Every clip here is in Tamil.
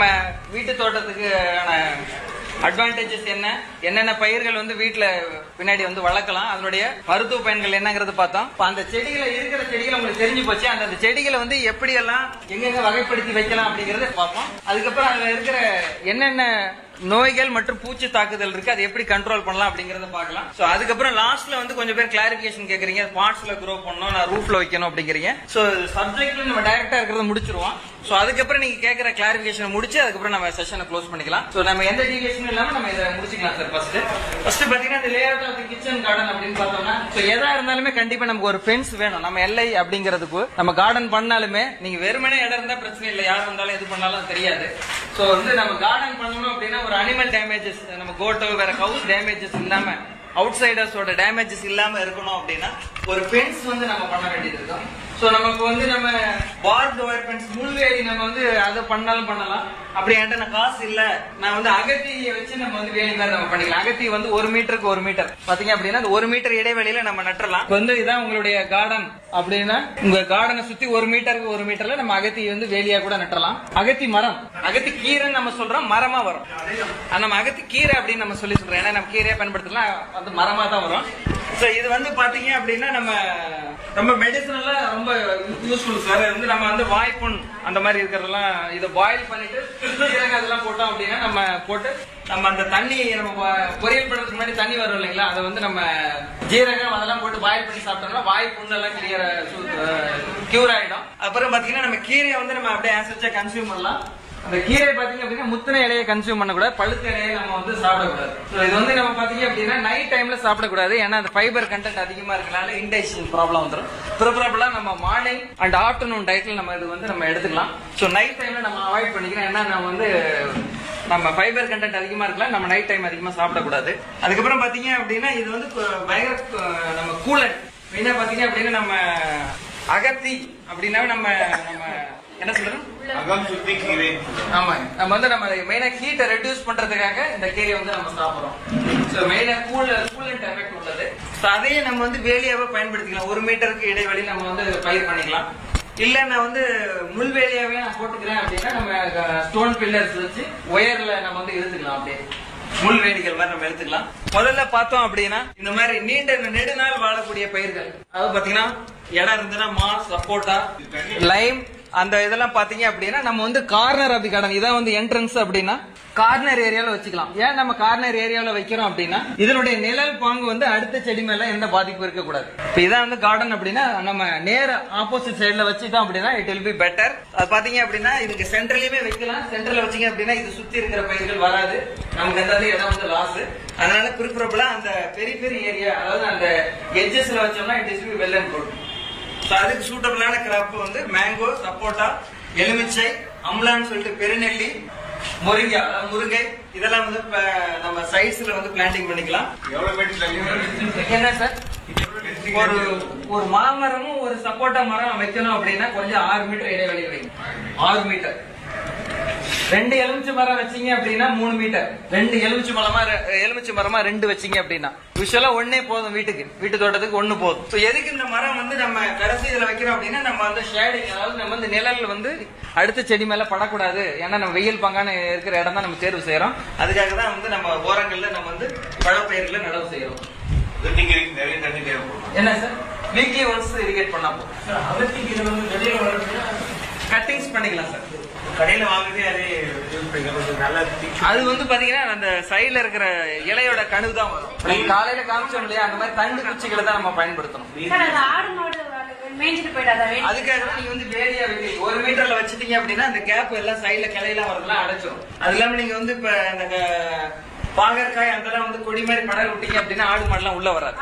நம்ம வீட்டு தோட்டத்துக்கான அட்வான்டேஜஸ் என்ன என்னென்ன பயிர்கள் வந்து வீட்ல பின்னாடி வந்து வளர்க்கலாம் அதனுடைய மருத்துவ பயன்கள் என்னங்கிறது பார்த்தோம் இப்ப அந்த செடிகளை இருக்கிற செடிகளை உங்களுக்கு தெரிஞ்சு போச்சு அந்த அந்த செடிகளை வந்து எப்படி எல்லாம் எங்கெங்க வகைப்படுத்தி வைக்கலாம் அப்படிங்கறத பார்ப்போம் அதுக்கப்புறம் அதுல இருக்கிற என்னென்ன நோய்கள் மற்றும் பூச்சி தாக்குதல் இருக்கு அதை எப்படி கண்ட்ரோல் பண்ணலாம் அப்படிங்கறத பார்க்கலாம் சோ அதுக்கப்புறம் லாஸ்ட்ல வந்து கொஞ்சம் பேர் கிளாரிபிகேஷன் கேக்குறீங்க பாட்ஸ்ல க்ரோ பண்ணணும் நான் ரூஃப்ல வைக்கணும் அப்படிங்கிறீங்க சோ சப்ஜெக்ட்ல நம்ம டைரக்டா இருக்கிறத முடிச்சிருவோம் சோ அதுக்கப்புறம் நீங்க கேக்குற கிளாரிபிகேஷன் முடிச்சு அதுக்கப்புறம் நம்ம செஷனை க்ளோஸ் பண்ணிக்கலாம் சோ நம்ம எந்த டீவியேஷனும் இல்லாம நம்ம இதை முடிச்சுக்கலாம் சார் ஃபர்ஸ்ட் ஃபர்ஸ்ட் பாத்தீங்கன்னா இந்த லேஅவுட் ஆஃப் கிச்சன் கார்டன் அப்படின்னு பார்த்தோம்னா சோ எதா இருந்தாலுமே கண்டிப்பா நமக்கு ஒரு ஃபென்ஸ் வேணும் நம்ம எல்லை அப்படிங்கிறதுக்கு நம்ம கார்டன் பண்ணாலுமே நீங்க வெறுமனே இடம் இருந்தா பிரச்சனை இல்லை யார் வந்தாலும் எது பண்ணாலும் தெரியாது சோ வந்து நம்ம கார்டன் பண்ணணும் அப்படின்னா ஒரு அனிமல் டேமேஜஸ் நம்ம கோட்டோ வேற கவுஸ் டேமேஜஸ் இல்லாம அவுட் சைடர்ஸோட டேமேஜஸ் இல்லாம இருக்கணும் அப்படின்னா ஒரு ஃபென்ஸ் வந்து நம்ம பண்ண வேண்டியது இருக்கும் சோ நமக்கு வந்து நம்ம பார்ட் ஒயர் ஃபென்ஸ் முள்வேலி நம்ம வந்து அதை பண்ணாலும் பண்ணலாம் அப்படி என்கிட்ட நான் காசு இல்ல நான் வந்து அகத்தியை வச்சு நம்ம வந்து வேலி மாதிரி நம்ம பண்ணிக்கலாம் அகத்தி வந்து ஒரு மீட்டருக்கு ஒரு மீட்டர் பாத்தீங்க அப்படின்னா அந்த ஒரு மீட்டர் இடைவெளியில நம்ம நட்டுறலாம் இப்ப வந்து இதான் உங்களுடைய கார்டன் அப்படின்னா உங்க கார்டனை சுத்தி ஒரு மீட்டருக்கு ஒரு மீட்டர்ல நம்ம அகத்தி வந்து வேலியா கூட நட்டலாம் அகத்தி மரம் அகத்தி கீரைன்னு நம்ம சொல்றோம் மரமா வரும் ஆனா நம்ம அகத்தி கீரை அப்படின்னு நம்ம சொல்லி சொல்றோம் ஏன்னா நம்ம கீரையா பயன்படுத்தலாம் வந்து மரமா தான் வரும் சோ இது வந்து பாத்தீங்க அப்படின்னா நம்ம ரொம்ப மெடிசனலா ரொம்ப யூஸ்ஃபுல் சார் இது வந்து நம்ம வந்து வாய்ப்புண் அந்த மாதிரி இருக்கிறதெல்லாம் இதை பாயில் பண்ணிட்டு சீரகம் அதெல்லாம் போட்டோம் அப்படின்னா நம்ம போட்டு நம்ம அந்த தண்ணி நம்ம வ- பொரியல் பண்றதுக்கு முன்னாடி தண்ணி வரும் இல்லைங்களா அதை வந்து நம்ம ஜீரகம் அதெல்லாம் போட்டு பாயில் பண்ணி சாப்பிட்டோம்னா வாய் புண்ணெல்லாம் கிளியர் கியூர் ஆயிடும் அப்புறம் பாத்தீங்கன்னா நம்ம கீரையை வந்து நம்ம அப்படியே ஆசிரிச்சா கன்சியூம் பண்ணலாம் அந்த கீரை பாத்தீங்க அப்படின்னா முத்தின இலையை கன்சியூம் பண்ணக்கூடாது பழுத்த இலையை நம்ம வந்து சாப்பிடக்கூடாது So இது வந்து நம்ம பாத்தீங்க அப்படின்னா நைட் டைம்ல சாப்பிடக்கூடாது ஏன்னா அந்த ஃபைபர் கண்டென்ட் அதிகமா இருக்கனால இன்டைஜஷன் ப்ராப்ளம் வந்துடும் ப்ரிஃபரபிளா நம்ம மார்னிங் அண்ட் ஆஃப்டர்நூன் டயட்ல நம்ம இது வந்து நம்ம எடுத்துக்கலாம் ஸோ நைட் டைம்ல நம்ம அவாய்ட் பண்ணிக்கலாம் ஏன்னா நம்ம வந்து நம்ம ஃபைபர் கண்டென்ட் அதிகமா இருக்கலாம் நம்ம நைட் டைம் அதிகமா சாப்பிடக்கூடாது அதுக்கப்புறம் பாத்தீங்க அப்படின்னா இது வந்து கு- பயங்கர கு- நம்ம கூலன் மெயினா பாத்தீங்க அப்படின்னா நம்ம அகத்தி அப்படின்னாவே நம்ம நம்ம என்ன சொல்றோம் அகம் சுத்தி கீரை ஆமா நம்ம வந்து நம்ம மெயினா ஹீட்டை ரெடியூஸ் பண்றதுக்காக இந்த கீரையை வந்து நம்ம சாப்பிடுறோம் சோ மெயினா கூல் கூலண்ட் எஃபெக்ட் உள்ளது சோ அதையே நம்ம வந்து வேலியாவே பயன்படுத்திக்கலாம் ஒரு மீட்டருக்கு இடைவெளி நம்ம வந்து பயிர் பண்ணிக்கலாம் இல்ல நான் வந்து முள் வேலியாவே நான் போட்டுக்கிறேன் அப்படின்னா நம்ம ஸ்டோன் பில்லர்ஸ் வச்சு ஒயர்ல நம்ம வந்து இழுத்துக்கலாம் அப்படியே முள் வேலிகள் மாதிரி நம்ம எடுத்துக்கலாம் முதல்ல பார்த்தோம் அப்படின்னா இந்த மாதிரி நீண்ட நெடுநாள் வாழக்கூடிய பயிர்கள் அதாவது பாத்தீங்கன்னா இடம் இருந்ததுன்னா மா சப்போட்டா லைம் அந்த இதெல்லாம் பாத்தீங்க அப்படின்னா நம்ம வந்து கார்னர் ஆஃப் தி கார்டன் இதான் வந்து என்ட்ரன்ஸ் அப்படின்னா கார்னர் ஏரியால வச்சுக்கலாம் ஏன் நம்ம கார்னர் ஏரியால வைக்கிறோம் அப்படின்னா இதனுடைய நிழல் பாங்கு வந்து அடுத்த செடி மேல எந்த பாதிப்பும் இருக்கக்கூடாது இப்ப இதான் வந்து கார்டன் அப்படின்னா நம்ம நேர ஆப்போசிட் சைடுல வச்சுட்டோம் அப்படின்னா இட் வில் பி பெட்டர் அது பாத்தீங்க அப்படின்னா இதுக்கு சென்ட்ரலையுமே வைக்கலாம் சென்டர்ல வச்சீங்க அப்படின்னா இது சுத்தி இருக்கிற பயிர்கள் வராது நமக்கு அந்த இடம் வந்து லாஸ் அதனால ப்ரிஃபரபிளா அந்த பெரிய பெரிய ஏரியா அதாவது அந்த எட்ஜஸ்ல வச்சோம்னா it is be well and good So, அதுக்கு சூட்டபிளான கிராப் வந்து மேங்கோ சப்போட்டா எலுமிச்சை அம்லான்னு சொல்லிட்டு பெருநெல்லி முருங்கை அதாவது முருங்கை இதெல்லாம் வந்து இப்ப நம்ம சைஸ்ல வந்து பிளான்டிங் பண்ணிக்கலாம் எவ்வளவு மீட்டர் என்ன சார் ஒரு ஒரு மாமரமும் ஒரு சப்போட்டா மரம் வைக்கணும் அப்படின்னா கொஞ்சம் ஆறு மீட்டர் இடைவெளி வைங்க ஆறு மீட்டர் ரெண்டு எலுமிச்சை மரம் வச்சீங்க அப்படின்னா மூணு மீட்டர் ரெண்டு எலுமிச்சை மரமா ரெ- எலுமிச்சை மரமா ரெண்டு வச்சீங்க அப்படின்னா யூஸ்வலா ஒன்னே போதும் வீட்டுக்கு வீட்டு தோட்டத்துக்கு ஒண்ணு போதும் So, எதுக்கு இந்த மரம் வந்து நம்ம கடைசி இதுல வைக்கிறோம் அப்படின்னா நம்ம வந்து ஷேடிங் அதாவது நம்ம வந்து நிழல் வந்து அடுத்த செடி மேல படக்கூடாது ஏன்னா நம்ம வெயில் பங்கான இருக்கிற இடம் தான் நம்ம தேர்வு செய்யறோம் அதுக்காக தான் வந்து நம்ம ஓரங்கள்ல நம்ம வந்து பழப்பயிர்களை நடவு செய்யறோம் வெட்டிக்கிறீங்க நிறைய தண்ணி தேவைப்படும் என்ன சார் வீக்லி ஒன்ஸ் இரிகேட் பண்ணா போதும் கட்டிங்ஸ் பண்ணிக்கலாம் சார் கடையில வாங்குறதே அதே யூஸ் பண்ணிக்கலாம் கொஞ்சம் நல்லா திக்கு. அது வந்து பாத்தீங்கன்னா அந்த சைடுல இருக்கிற இலையோட கணு தான் வரும் நீங்க காலையில காமிச்சோம் இல்லையா அந்த மாதிரி தண்டு குச்சிகளை தான் நம்ம பயன்படுத்தணும் சார் அது ஆடு மாடு மேய்ஞ்சிட்டு போயிடாதா வேலி அதுக்காக தான் நீங்க வந்து வேலியா வைக்கிறீங்க ஒரு மீட்டர்ல வச்சிட்டீங்க அப்படின்னா அந்த கேப் எல்லாம் சைடுல கிளையெல்லாம் வரதெல்லாம் அடைச்சிரும் அது இல்லாம நீங்க வந்து இப்ப இந்த க- பாகற்காய் அதெல்லாம் வந்து கொடி மாதிரி படர் விட்டீங்க அப்படின்னா ஆடு மாடுலாம் உள்ள வராது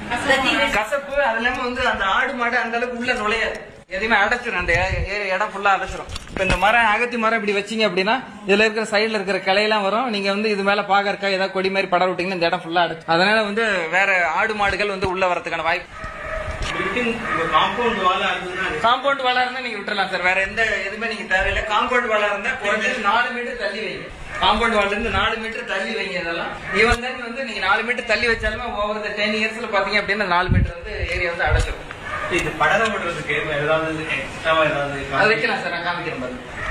கசப்பு அது இல்லாம வந்து அந்த ஆடு மாடு அந்த அளவுக்கு உள்ள நுழையாது எதையுமே அடைச்சிரும் அந்த ஏ- ஏ- இடம் ஃபுல்லா அடைச்சிரும் இப்ப இந்த மரம் அகத்தி மரம் இப்படி வச்சீங்க அப்படின்னா இதுல இருக்கிற சைடுல இருக்கிற கிளையெல்லாம் வரும் நீங்க வந்து இது மேல பாகற்காய் ஏதாவது கொடி மாதிரி படர் விட்டீங்கன்னா இந்த இடம் ஃபுல்லா அடைச்சு அதனால வந்து வேற ஆடு மாடுகள் வந்து உள்ள வரதுக்கான வாய்ப்பு பில்டிங் உங்க காம்பவுண்ட் வாழ இருந்ததுன்னா அது காம்பவுண்ட் வாலா இருந்தா நீங்க விட்டுறலாம் சார் வேற எந்த எதுவுமே நீங்க தேவையில்லை காம்பவுண்ட் வாலா இருந்தா குறைஞ்சது நாலு மீட்டர் தள்ளி வைங்க காம்பவுண்ட் வால்ல இருந்து நாலு மீட்டர் தள்ளி வைங்க இதெல்லாம் ஈவன் தான் வந்து நீங்க நாலு மீட்டர் தள்ளி வச்சாலுமே ஓவர் த டென் இயர்ஸ்ல பாத்தீங்க அப்படின்னா நாலு மீட்டர் வந்து ஏரியா வந்து அடைச்சிடும் இது படர விடுறதுக்கு ஏதாவது எக்ஸ்ட்ராவா ஏதாவது அது வைக்கலாம் சார் நான் காமிக்கிறேன் பாருங்க